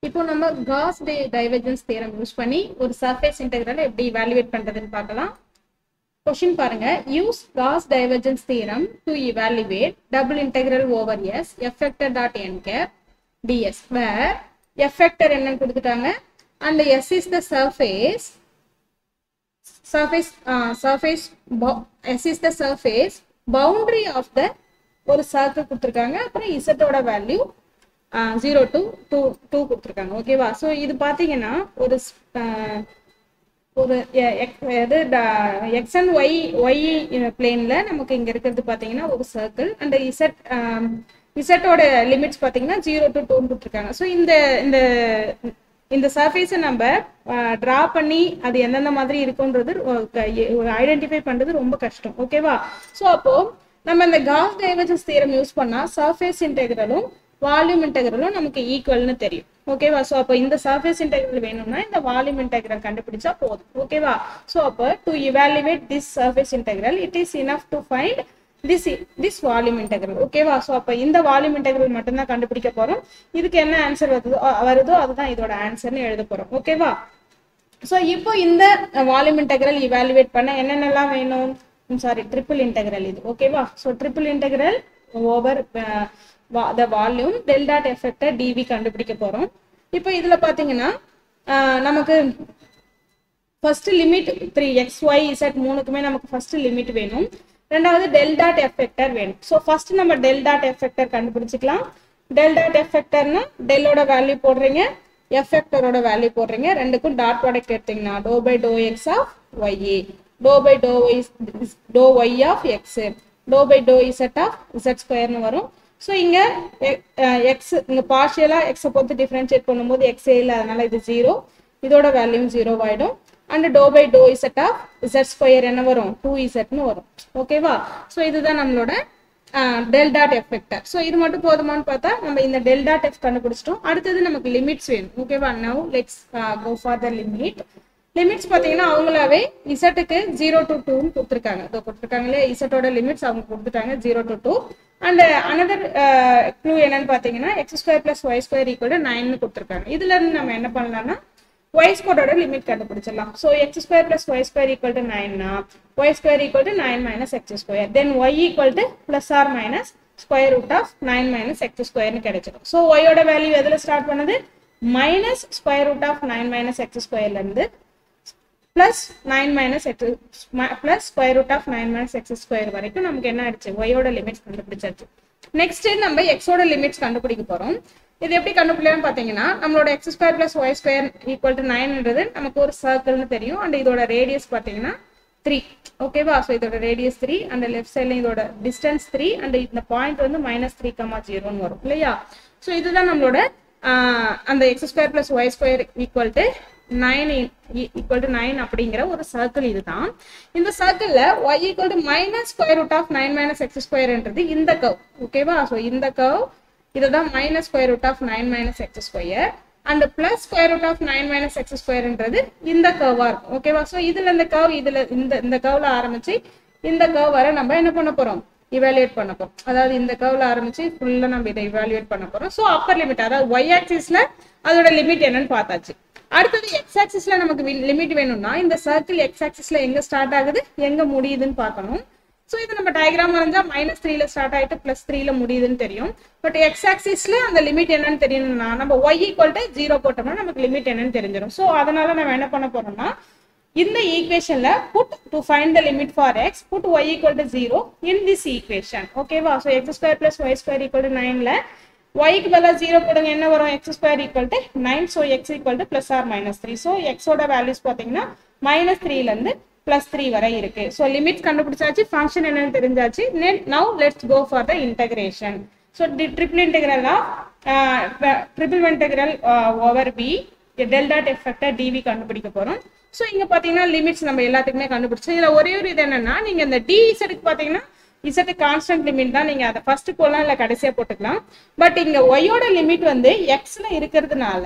இப்போ நம்ம காஸ் டே டைவர்ஜென்ஸ் தியரம் யூஸ் பண்ணி ஒரு சர்ஃபேஸ் இன்டெகிரல் எப்படி இவாலுவேட் பண்றதுன்னு பார்க்கலாம் கொஷின் பாருங்க use Gauss divergence theorem to evaluate double integral over S F vector dot n கேர் டிஎஸ் வேர் எஃபெக்டர் என்னன்னு கொடுத்துட்டாங்க and S is the surface surface uh, surface bo- s is the surface boundary of the ஒரு circle கொடுத்துருக்காங்க அப்புறம் இசட்டோட value zero to two two கொடுத்துருக்காங்க ஓகேவா so இது பார்த்தீங்கன்னா ஒரு ஆஹ், ஒரு எ- எக்- இது எக்ஸ் அண்ட் ஒய் ஒய் பிளேன்ல நமக்கு இங்க இருக்கிறது பார்த்தீங்கன்னா ஒரு சர்க்கிள் அண்ட் இசட் இசட்டோட லிமிட்ஸ் பார்த்தீங்கன்னா ஜீரோ டு டூன்னு கொடுத்துருக்காங்க ஸோ இந்த இந்த இந்த சர்ஃபேஸை நம்ம ட்ரா பண்ணி அது எந்தெந்த மாதிரி இருக்குன்றது ஐடென்டிஃபை பண்றது ரொம்ப கஷ்டம் ஓகேவா ஸோ அப்போ நம்ம இந்த காஸ் டைவர்ஜன்ஸ் தியரம் யூஸ் பண்ணா சர்ஃபேஸ் இன்டெகிரலும் வால்யூம் இன்டெகிரலும் நமக்கு ஈக்குவல்னு தெரியும் ஓகேவா ஸோ அப்போ இந்த சர்ஃபேஸ் இன்டெகிரல் வேணும்னா இந்த வால்யூம் இன்டெகிரல் கண்டுபிடிச்சா போதும் ஓகேவா ஸோ அப்போ to evaluate this surface integral it is enough to find this this volume integral ஓகேவா ஸோ அப்போ இந்த வால்யூம் இன்டெகிரல் மட்டும்தான் கண்டுபிடிக்க போறோம் இதுக்கு என்ன ஆன்சர் வருதோ அ- வருதோ அதுதான் இதோட ஆன்சர்னு எழுத போறோம் ஓகேவா ஸோ இப்போ இந்த வால்யூம் இன்டெகிரல் இவாலுவேட் பண்ண என்னென்னலாம் வேணும் சாரி ட்ரிபிள் இன்டெகிரல் இது ஓகேவா so triple integral over the volume del dot F vector d v கண்டுபிடிக்க போறோம் இப்போ இதுல பாத்தீங்கன்னா அஹ், நமக்கு first limit three x y z மூணுக்குமே நமக்கு ஃபர்ஸ்ட் லிமிட் வேணும் ரெண்டாவது டெல் டாட் எஃபெக்டர் வேணும் ஸோ ஃபர்ஸ்ட் நம்ம டெல் டாட் எஃபெக்டர் கண்டுபிடிச்சிக்கலாம் டெல் டாட் எஃபெக்டர்னா டெல்லோட வேல்யூ போடுறீங்க எஃபெக்டரோட வேல்யூ போடுறீங்க ரெண்டுக்கும் டாட் ப்ராடக்ட் எடுத்தீங்கன்னா doe by doe x of y doe by doe y doe y of X doe by doe z of z ஸ்கொயர்னு வரும் ஸோ இங்க எக்ஸ் இங்க பார்ஷியலா எக்ஸை பொறுத்து டிஃபரன்ஷியேட் பண்ணும்போது எக்ஸே இல்லை அதனால இது ஜீரோ இதோட வேல்யூ ஜீரோ ஆயிடும் and doe by doe z of z square என்ன வரும் டூ இசட்னு வரும் ஓகேவா ஸோ இதுதான் நம்மளோட டெல் டாட் எஃபெக்டர் ஸோ இது மட்டும் போதுமான்னு பார்த்தா நம்ம இந்த டெல் டாட் எஃப் கண்டுபிடிச்சிட்டோம் அடுத்தது நமக்கு லிமிட்ஸ் வேணும் ஓகேவா now let's go for the limit limits பார்த்தீங்கன்னா அவங்களாவே இசட்டுக்கு ஜீரோ டு டூன்னு கொடுத்துருக்காங்க இதோ கொடுத்துருக்காங்களே இசட்டோட லிமிட்ஸ் அவங்க கொடுத்துட்டாங்க zero to two and another clue என்னன்னு பார்த்தீங்கன்னா x square plus y square equal to நைன்னு கொடுத்துருக்காங்க இதுல இருந்து நம்ம என்ன பண்ணலாம்னா ஒய் ஸ்கொயரோட லிமிட் கண்டுபிடிச்சிடலாம் so x square plus y square equal to நைன்னா y square equal to nine minus x square then y equal to plus or minus square root of nine minus x ஸ்கொயர்னு கிடைச்சிடும் so ஒய்யோட value எதில் start பண்ணது minus square root of nine minus x ஸ்கொயர்லேருந்து plus nine minus x plus square root of nine minus x square வரைக்கும் நமக்கு என்ன ஆயிடுச்சு ஒய்யோட லிமிட்ஸ் கண்டுபிடிச்சாச்சு நெக்ஸ்ட் நம்ம எக்ஸோட லிமிட்ஸ் கண்டுபிடிக்க போறோம் இது எப்படி கண்டுபிடிக்கலாம்னு பாத்தீங்கன்னா நம்மளோட x square plus y square equal to நைன்ன்றது நமக்கு ஒரு சர்க்கிள்னு தெரியும் அண்ட் இதோட ரேடியஸ் பாத்தீங்கன்னா த்ரீ ஓகேவா ஸோ இதோட ரேடியஸ் த்ரீ அண்ட் லெஃப்ட் சைட்ல இதோட டிஸ்டன்ஸ் த்ரீ அண்ட் இந்த பாயிண்ட் வந்து மைனஸ் த்ரீ கமா ஜீரோன்னு வரும் இல்லையா ஸோ இதுதான் நம்மளோட ஆஹ், அந்த x square plus y square equal to nine equal to nine அப்படிங்கிற ஒரு சர்க்கிள் இதுதான் இந்த சர்க்கிள்ல y equal to minus square root of nine minus x ஸ்கொயர்ன்றது இந்த கவ் ஓகேவா ஸோ இந்த கவ் இதுதான் minus square root of nine minus x square and plus square root of nine minus x ஸ்கொயர்ன்றது இந்த கர்வா இருக்கும் ஓகேவா ஸோ இதுல இந்த கர்வ் இதுல இந்த இந்த கர்வ்ல ஆரம்பிச்சு இந்த கர்வ் வர நம்ம என்ன பண்ண போறோம் இவாலுவேட் பண்ண போறோம் அதாவது இந்த கர்வ்ல ஆரம்பிச்சு ஃபுல்லா நம்ம இதை இவாலுவேட் பண்ண போறோம் ஸோ அப்பர் லிமிட் அதாவது ஒய் ஆக்சிஸ்ல அதோட லிமிட் என்னன்னு பார்த்தாச்சு அடுத்தது எக்ஸ் ஆக்சிஸ்ல நமக்கு லிமிட் வேணும்னா இந்த சர்க்கிள் எக்ஸ் ஆக்சிஸ்ல எங்க ஸ்டார்ட் ஆகுது எங்க முடியுதுன்னு பார்க்கணும் ஸோ இது நம்ம டயக்ராம் வரைஞ்சா மைனஸ் த்ரீல ஸ்டார்ட் ஆயிட்டு பிளஸ் த்ரீல முடியுதுன்னு தெரியும் பட் எக்ஸ் ஆக்சிஸ்ல அந்த லிமிட் என்னன்னு தெரியணும்னா நம்ம ஒய் ஈக்குவல் டு ஜீரோ போட்டோம்னா நமக்கு லிமிட் என்னன்னு தெரிஞ்சிடும் ஸோ அதனால நம்ம என்ன பண்ண போறோம்னா இந்த ஈக்குவேஷன்ல put to find the limit for x put y equal to zero in this equation ஓகேவா so x square plus y square equal to நைன்ல ஒய்க்கு பதிலாக ஜீரோ போடுங்க என்ன வரும் x square equal to nine so x equal to plus or minus three so எக்ஸோட values பார்த்தீங்கன்னா minus த்ரீலேருந்து பிளஸ் த்ரீ வரை இருக்கு ஸோ லிமிட் கண்டுபிடிச்சாச்சு ஃபங்க்ஷன் என்னன்னு தெரிஞ்சாச்சு now let's go for the integration so the triple integral of triple integral over V del dot F vector d v கண்டுபிடிக்க போறோம் ஸோ இங்க பாத்தீங்கன்னா லிமிட்ஸ் நம்ம எல்லாத்துக்குமே கண்டுபிடிச்சோம் இதுல ஒரே ஒரு இது என்னன்னா நீங்க இந்த டி இசட்டுக்கு பாத்தீங்கன்னா இசட்டு கான்ஸ்டன்ட் லிமிட் தான் நீங்க அதை ஃபர்ஸ்ட் போடலாம் இல்ல கடைசியா போட்டுக்கலாம் பட் இங்க ஒய்யோட லிமிட் வந்து எக்ஸ்ல இருக்கிறதுனால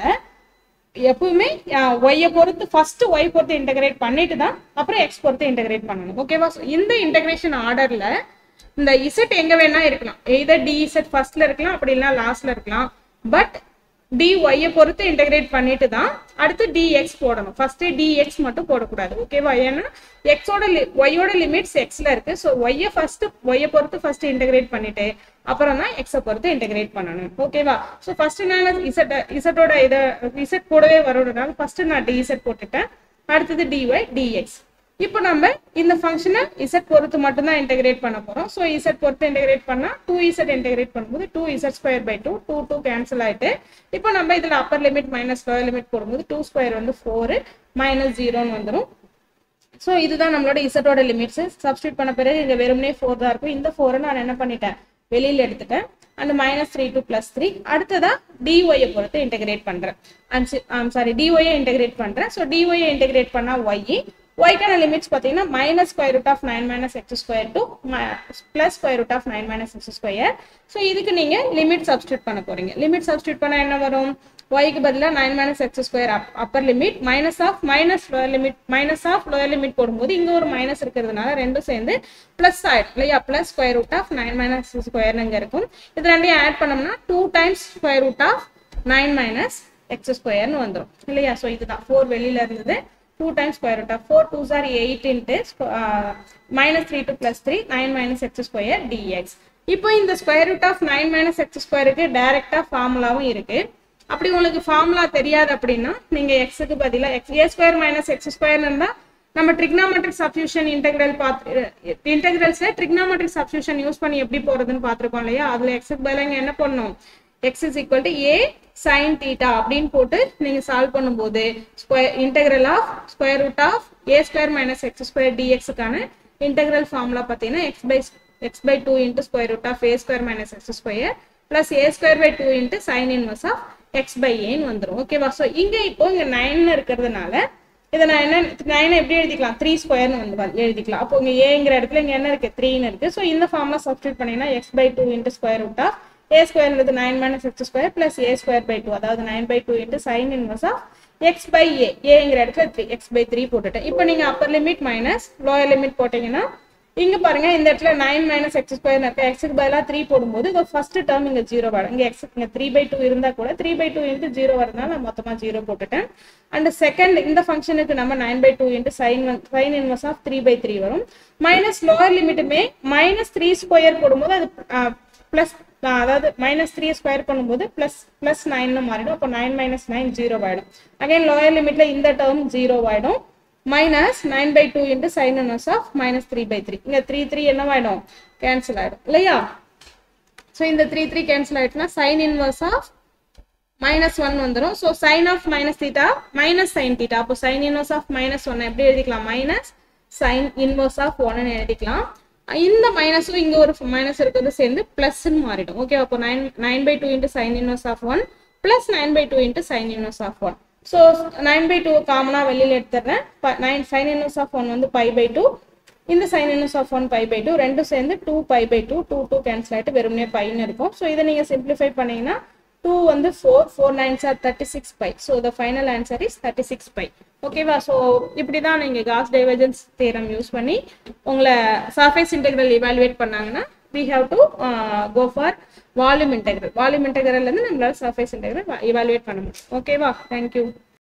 எப்பவுமே ஒய்யை பொறுத்து ஃபர்ஸ்ட் ஒய் பொறுத்து இன்டகிரேட் பண்ணிட்டு தான் அப்புறம் எக்ஸ் பொறுத்து இன்டகிரேட் பண்ணணும் ஓகேவா So, இந்த இன்டகிரேஷன் ஆர்டர்ல இந்த இசட் எங்க வேணா இருக்கலாம் எய்தர் டி இசட் ஃபர்ஸ்ட்ல இருக்கலாம் அப்படி இல்லைன்னா லாஸ்ட்ல இருக்கலாம் பட் dy ய பொறுத்து இன்டகிரேட் பண்ணிட்டு தான் அடுத்து dx போடணும் ஃபர்ஸ்ட் dx மட்டும் போடக்கூடாது ஓகேவா ஏன்னா x ஓட y ஓட லிமிட்ஸ் xல இருக்கு ஸோ y ய ஃபர்ஸ்ட் y ய பொறுத்து ஃபர்ஸ்ட் இன்டகிரேட் பண்ணிட்டு அப்புறம் தான் x பொறுத்து இன்டகிரேட் பண்ணணும் ஓகேவா ஸோ ஃபர்ஸ்ட் நான் z z ஓட இதை z கூடவே வரதுனால ஃபர்ஸ்ட் நான் dz போட்டுட்டேன் அடுத்தது dy dx இப்போ நம்ம இந்த ஃபங்க்ஷனை இசட் பொறுத்து மட்டும்தான் இன்டெகிரேட் பண்ண போறோம் ஸோ இசட் பொறுத்து இன்டெகிரேட் பண்ணா டூ இசட் இன்டெகிரேட் பண்ணும்போது two z square by two two two cancel ஆயிட்டு இப்போ நம்ம இதுல upper limit minus lower limit போடும்போது டூ ஸ்கொயர் வந்து ஃபோர் மைனஸ் ஜீரோன்னு வந்துடும் ஸோ இதுதான் நம்மளோட இசட்டோட லிமிட்ஸ் சப்ஸ்டியூட் பண்ண பிறகு இங்க வெறுமனே ஃபோர் தான் இருக்கும் இந்த ஃபோரை நான் என்ன பண்ணிட்டேன் வெளியில எடுத்துட்டேன் and minus three two plus three அடுத்ததா டிஒயை பொறுத்து இன்டெகிரேட் பண்றேன் அண்ட் சாரி டிஒயை இன்டெகிரேட் பண்றேன் ஸோ டிஒயை இன்டெகிரேட் பண்ணா ஒய் ஒய்க்கான லிமிட்ஸ் பார்த்தீங்கன்னா minus square root of nine minus x square to plus square root of nine minus x square so இதுக்கு நீங்க லிமிட் சப்ஸ்டியூட் பண்ண போறீங்க லிமிட் சப்ஸ்டியூட் பண்ணா என்ன வரும் ஒய்க்கு பதிலாக nine minus x square upper limit minus of minus lower limit minus of lower limit போடும்போது இங்க ஒரு மைனஸ் இருக்கிறதுனால ரெண்டும் சேர்ந்து பிளஸ் ஆயிடும் இல்லையா plus square root of nine minus ஸ்கொயர்னு இங்க இருக்கும் இது ரெண்டையும் ஆட் பண்ணோம்னா two times square root of nine minus x ஸ்கொயர்னு வந்துடும் இல்லையா ஸோ இதுதான் ஃபோர் வெளியில இருந்தது two times square root of four two சார் eight into minus three two plus three nine minus x square d x இப்போ இந்த square root of nine minus x ஸ்கொயருக்கு டைரக்டா ஃபார்முலாவும் இருக்கு அப்படி உங்களுக்கு ஃபார்முலா தெரியாது அப்படின்னா நீங்க எக்ஸுக்கு பதிலாக x a square minus x square இருந்தா நம்ம ட்ரிக்னாமெட்ரிக் சப்ஸ்டியூஷன் இன்டெகிரல் பார்த்து இன்டெகிரல்ஸ்ல ட்ரிக்னாமெட்ரிக் சப்ஸ்டியூஷன் யூஸ் பண்ணி எப்படி போறதுன்னு பார்த்துருக்கோம் இல்லையா அதுல எக்ஸுக்கு பதிலாக இங்க என்ன பண்ணணும் x is equal to a sine theta அப்படின்னு போட்டு நீங்க சால்வ் பண்ணும்போது square integral of square root of a square minus x square டிஎக்ஸுக்கான இன்டெகிரல் ஃபார்முலா பார்த்தீங்கன்னா x by x by two into square root of a square minus x square plus a square by two into sine inverse of x by ஏன்னு வந்துடும் ஓகேவா so இங்க இப்போ இங்க nine இருக்கிறதுனால இதை நான் என்ன நைனை எப்படி எழுதிக்கலாம் த்ரீ ஸ்கொயர்னு வந்து எழுதிக்கலாம் அப்போ இங்க ஏங்கிற இடத்துல இங்க என்ன இருக்கு த்ரீன்னு இருக்கு ஸோ இந்த ஃபார்ம்ல சப்ஸ்டியூட் பண்ணீங்கன்னா x by two into square root of a ஸ்கொயர்ன்றது nine minus x square plus a square by two அதாவது nine by two into sine inverse of x by a ஏங்கிற இடத்துல த்ரீ எக்ஸ் பை த்ரீ போட்டுட்டேன் இப்போ நீங்க upper limit minus lower limit போட்டீங்கன்னா இங்க பாருங்க இந்த இடத்துல நைன் மைனஸ் எக்ஸ் ஸ்கொயர் இருக்கு எக்ஸுக்கு பதிலாக த்ரீ போடும்போது இந்த ஃபர்ஸ்ட் டேர்ம் இங்க ஜீரோ வரும் இங்க எக்ஸ் இங்க த்ரீ பை டூ இருந்தா கூட three by two into zero வரதுனால நான் மொத்தமா ஜீரோ போட்டுட்டேன் அண்ட் செகண்ட் இந்த ஃபங்க்ஷனுக்கு நம்ம nine by two into sine sine inverse of three by three வரும் மைனஸ் லோவர் லிமிட்டுமே மைனஸ் த்ரீ ஸ்கொயர் போடும்போது அது பிளஸ் அதாவது மைனஸ் த்ரீ ஸ்கொயர் பண்ணும்போது பிளஸ் பிளஸ் நைன்னு மாறிடும் அப்போ நைன் மைனஸ் நைன் ஜீரோ ஆயிடும் அகைன் லோயர் லிமிட்ல இந்த டேர்ம் ஜீரோ ஆயிடும் minus nine by two into sine inverse of minus three by three இங்க த்ரீ த்ரீ என்னவாயிடும் கேன்சல் ஆயிடும் இல்லையா ஸோ இந்த த்ரீ த்ரீ கேன்சல் ஆயிடுச்சுன்னா sine inverse of minus one வந்துடும் so sine of minus theta minus sine theta அப்போ sine inverse of minus one எப்படி எழுதிக்கலாம் மைனஸ் சைன் இன்வர்ஸ் ஆஃப் ஒன்னு எழுதிக்கலாம் இந்த மைனஸும் இங்க ஒரு மைனஸ் இருக்கிறது சேர்ந்து பிளஸ்ன்னு மாறிடும் ஓகே அப்போ nine nine by two into sine inverse of one plus nine by two into sine inverse of one so nine by two காமனாக வெளியில் எடுத்துடுறேன் nine sine inverse of one வந்து பை பை டூ இந்த sine inverse of one pi by two ரெண்டும் சேர்ந்து two pi by two two two cancel ஆகிட்டு வெறுமனே பைன்னு இருக்கும் ஸோ இதை நீங்கள் சிம்பிளிஃபை பண்ணீங்கன்னா டூ வந்து four four nines are thirty six pi so the final answer is thirty six pi ஓகேவா ஸோ இப்படி தான் நீங்கள் காஸ் டைவர்ஜன்ஸ் தேரம் யூஸ் பண்ணி உங்களை சர்ஃபேஸ் இன்டெகிரல் இவாலுவேட் பண்ணாங்கன்னா we have to uh, go for volume integral volume integral இருந்து நம்மளால surface integral evaluate பண்ண முடியும் ஓகேவா தேங்க்யூ